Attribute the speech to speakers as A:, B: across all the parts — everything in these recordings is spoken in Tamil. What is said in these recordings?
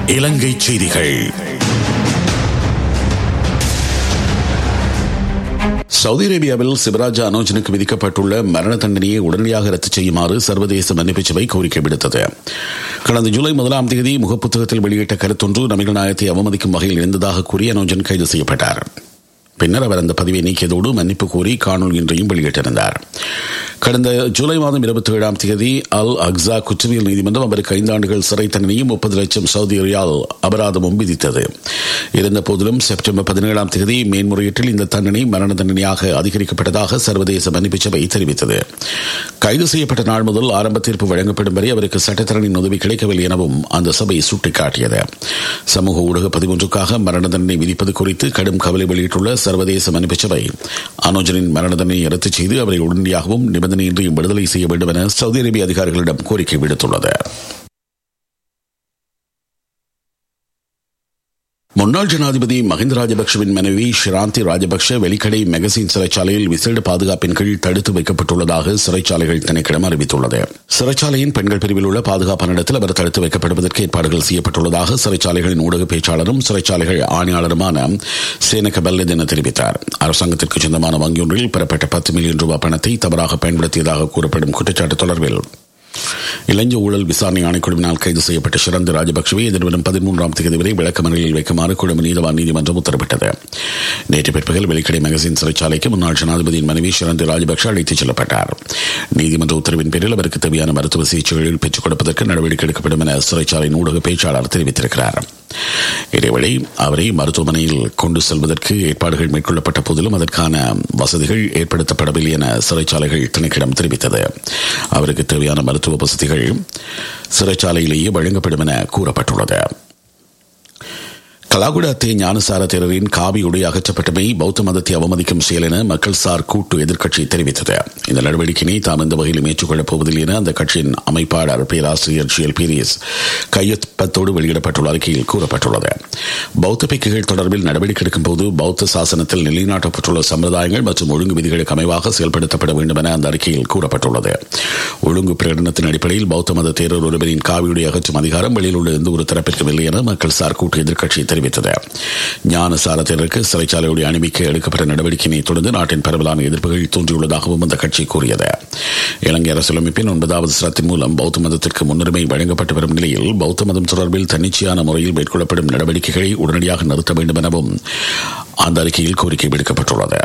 A: இலங்கை செய்திகள் சவுதி அரேபியாவில் சிவராஜா அனோஜனுக்கு விதிக்கப்பட்டுள்ள மரண தண்டனையை உடனடியாக ரத்து செய்யுமாறு சர்வதேச மன்னிப்பு சபை கோரிக்கை விடுத்தது கடந்த ஜூலை முதலாம் தேதி முகப்புத்தகத்தில் வெளியிட்ட கருத்தொன்று நபிகள் நாயத்தை அவமதிக்கும் வகையில் இருந்ததாக கூறி அனோஜன் கைது செய்யப்பட்டார் பின்னர் அவர் அந்த பதவியை நீக்கியதோடு மன்னிப்பு கோரி காணொலி ஒன்றையும் வெளியிட்டிருந்தார் கடந்த ஜூலை மாதம் இருபத்தி ஏழாம் தேதி அல் அக்ஸா குற்றவியல் நீதிமன்றம் அவருக்கு ஐந்து ஆண்டுகள் சிறை தண்டனையும் முப்பது லட்சம் சவுதி ரியால் அபராதமும் விதித்தது இருந்த போதிலும் செப்டம்பர் பதினேழாம் தேதி மேன்முறையீட்டில் இந்த தண்டனை மரண தண்டனையாக அதிகரிக்கப்பட்டதாக சர்வதேச மன்னிப்பு சபை தெரிவித்தது கைது செய்யப்பட்ட நாள் முதல் ஆரம்ப தீர்ப்பு வழங்கப்படும் வரை அவருக்கு சட்டத்தரணின் உதவி கிடைக்கவில்லை எனவும் அந்த சபை சுட்டிக்காட்டியது சமூக ஊடக பதிவொன்றுக்காக மரண தண்டனை விதிப்பது குறித்து கடும் கவலை வெளியிட்டுள்ள சர்வதேச மன்னிப்பு சபை அனோஜனின் மரண தண்டனையை ரத்து செய்து அவரை உடனடியாகவும் நிபந்தனையின்றியும் விடுதலை செய்ய வேண்டும் என சவுதி அரேபிய அதிகாரிகளிடம் கோரிக்கை விடுத்துள்ளது முன்னாள் ஜனாதிபதி மஹிந்த ராஜபக்சவின் மனைவி ஷிராந்தி ராஜபக்ஷ வெலிக்கடை மெகசின் சிறைச்சாலையில் விசேட பாதுகாப்பின் கீழ் தடுத்து வைக்கப்பட்டுள்ளதாக சிறைச்சாலைகள் திணைக்களம் அறிவித்துள்ளது சிறைச்சாலையின் பெண்கள் பிரிவில் உள்ள பாதுகாப்பான இடத்தில் அவர் தடுத்து வைக்கப்படுவதற்கு ஏற்பாடுகள் செய்யப்பட்டுள்ளதாக சிறைச்சாலைகளின் ஊடக பேச்சாளரும் சிறைச்சாலைகள் ஆணையாளருமான சேனக பெல்லத் என தெரிவித்தார் அரசாங்கத்திற்கு சொந்தமான வங்கியொன்றில் பெறப்பட்ட பத்து மில்லியன் ரூபாய் பணத்தை தவறாக பயன்படுத்தியதாக கூறப்படும் குற்றச்சாட்டு தொடர்பில் இளைஞ ஊழல் விசாரணை ஆணைக்குழுவினால் கைது செய்யப்பட்ட சிறந்த ராஜபக்சவை எதிர்வரும் பதிமூன்றாம் தேதி வரை விளக்கமறையில் வைக்குமாறு குழும நீதவான் நீதிமன்றம் உத்தரவிட்டது நேற்று பிற்பகல் வெளிக்கடை மெகசின் சிறைச்சாலைக்கு முன்னாள் ஜனாதிபதியின் மனைவி சிறந்த ராஜபக்ஷ அழைத்துச் செல்லப்பட்டார் நீதிமன்ற உத்தரவின் பேரில் அவருக்கு தேவையான மருத்துவ சிகிச்சைகளில் பெற்றுக் கொடுப்பதற்கு நடவடிக்கை எடுக்கப்படும் என சிறைச்சாலையின் ஊடக பேச்சாளர் தெரிவித்திருக்கிறார் இதேவேளை அவரை மருத்துவமனையில் கொண்டு செல்வதற்கு ஏற்பாடுகள் மேற்கொள்ளப்பட்ட போதிலும் அதற்கான வசதிகள் ஏற்படுத்தப்படவில்லை என சிறைச்சாலைகள் திணைக்கிடம் தெரிவித்தது அவருக்கு தேவையான மருத்துவ வசதிகள் சிறைச்சாலையிலேயே வழங்கப்படும் என கூறப்பட்டுள்ளது கலாகுட அத்தே ஞானசார தேரரின் காவி உடை அகற்றப்பட்டமை பௌத்த மதத்தை அவமதிக்கும் செயல் என மக்கள் சார் கூட்டு எதிர்க்கட்சி தெரிவித்தது இந்த நடவடிக்கையை தாம் எந்த வகையிலும் ஏற்றுக்கொள்ளப் போவதில்லை என அந்த கட்சியின் அமைப்பாளர் பேராசிரியர் ஜிஎல் பீரியஸ் கையொப்பத்தோடு வெளியிடப்பட்டுள்ள அறிக்கையில் கூறப்பட்டுள்ளது பௌத்த பிக்குகள் தொடர்பில் நடவடிக்கை எடுக்கும் போது பௌத்த சாசனத்தில் நிலைநாட்டப்பட்டுள்ள சம்பிரதாயங்கள் மற்றும் ஒழுங்கு விதிகளுக்கு அமைவாக செயல்படுத்தப்பட வேண்டும் என அந்த அறிக்கையில் கூறப்பட்டுள்ளது ஒழுங்கு பிரகடனத்தின் அடிப்படையில் பௌத்த மத தேரர் ஒருவரின் காவியுடைய அகற்றும் அதிகாரம் வெளியில் உள்ள எந்த ஒரு தரப்பிற்கும் இல்லை என மக்கள் சார் கூட்டு எதிர்க்கட்சி தெரிவித்தது ஞானசார தேரருக்கு சிறைச்சாலையுடைய அனுமதிக்கு எடுக்கப்பட்ட நடவடிக்கையை தொடர்ந்து நாட்டின் பரவலான எதிர்ப்புகள் தோன்றியுள்ளதாகவும் அந்த கட்சி கூறியது இலங்கை அரசியலமைப்பின் ஒன்பதாவது சரத்தின் மூலம் பௌத்த மதத்திற்கு முன்னுரிமை வழங்கப்பட்டு வரும் நிலையில் பௌத்த மதம் தொடர்பில் தன்னிச்சையான முறையில் மேற்கொள்ளப்படும் நடவடிக்கைகளை உடனடியாக நிறுத்த வேண்டும் எனவும் அந்த அறிக்கையில் கோரிக்கை விடுக்கப்பட்டுள்ளது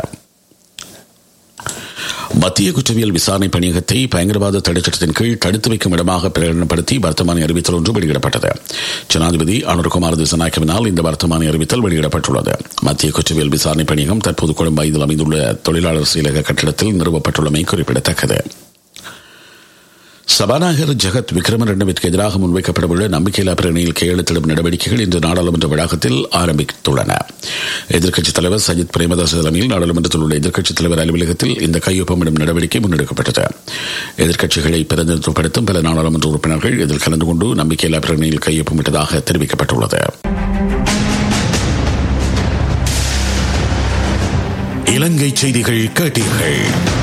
A: மத்திய குற்றவியல் விசாரணை பணியகத்தை பயங்கரவாத தடைச்சட்டத்தின் கீழ் தடுத்து வைக்கும் இடமாக பிரகடனப்படுத்தி வர்த்தமானி அறிவித்தல் ஒன்று வெளியிடப்பட்டது ஜனாதிபதி அனுர்குமார் திசநாயக்கவினால் இந்த வர்த்தமானி அறிவித்தல் வெளியிடப்பட்டுள்ளது மத்திய குற்றவியல் விசாரணை பணியகம் தற்போது கொழும்பு ஐந்தில் அமைந்துள்ள தொழிலாளர் செயலக கட்டிடத்தில் நிறுவப்பட்டுள்ளமை குறிப்பிடத்தக்கது சபாநாயகர் ஜெகத் விக்ரமரண்டவிற்கு எதிராக முன்வைக்கப்படவுள்ள நம்பிக்கையில்லா பிரேரணையில் கையெழுத்திடும் நடவடிக்கைகள் இன்று நாடாளுமன்ற வளாகத்தில் ஆரம்பித்துள்ளன எதிர்க்கட்சித் தலைவர் சஜித் பிரேமதாஸ் தலைமையில் நாடாளுமன்றத்தில் உள்ள எதிர்க்கட்சித் தலைவர் அலுவலகத்தில் இந்த கையொப்பமிடும் நடவடிக்கை முன்னெடுக்கப்பட்டது எதிர்க்கட்சிகளை பிரதிநிதித்துவப்படுத்தும் பல நாடாளுமன்ற உறுப்பினர்கள் இதில் கலந்து கொண்டு நம்பிக்கையில்லா பிரேரணையில் கையொப்பமிட்டதாக தெரிவிக்கப்பட்டுள்ளது இலங்கை செய்திகள் கேட்டீர்கள்